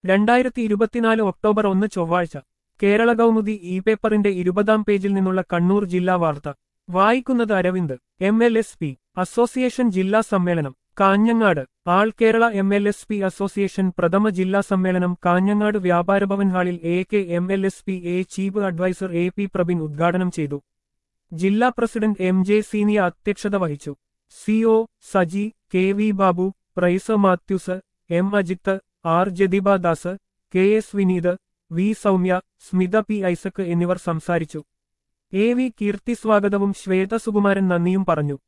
രണ്ടായിരത്തി ഇരുപത്തിനാല് ഒക്ടോബർ ഒന്ന് ചൊവ്വാഴ്ച കേരള കൗമുദി ഇ പേപ്പറിന്റെ ഇരുപതാം പേജിൽ നിന്നുള്ള കണ്ണൂർ ജില്ലാ വാർത്ത വായിക്കുന്നത് Aravind M L S P association ജില്ലാ സമ്മേളനം Kanhangad all Kerala M L S P association പ്രഥമ ജില്ലാ സമ്മേളനം കാഞ്ഞങ്ങാട് വ്യാപാരഭവൻ ഹാളിൽ A K M L S P A chief adviser A P Prabin ഉദ്ഘാടനം ചെയ്തു ജില്ലാ പ്രസിഡന്റ് എം ജെ സീനിയ അധ്യക്ഷത വഹിച്ചു C O Saji K V Babu Praisa Mathews M Ajith R Jathiba Das K S Vineeth V Soumya Smitha P Isaac എന്നിവർ സംസാരിച്ചു എ വി കീർത്തി സ്വാഗതവും ശ്വേത സുകുമാരൻ നന്ദിയും പറഞ്ഞു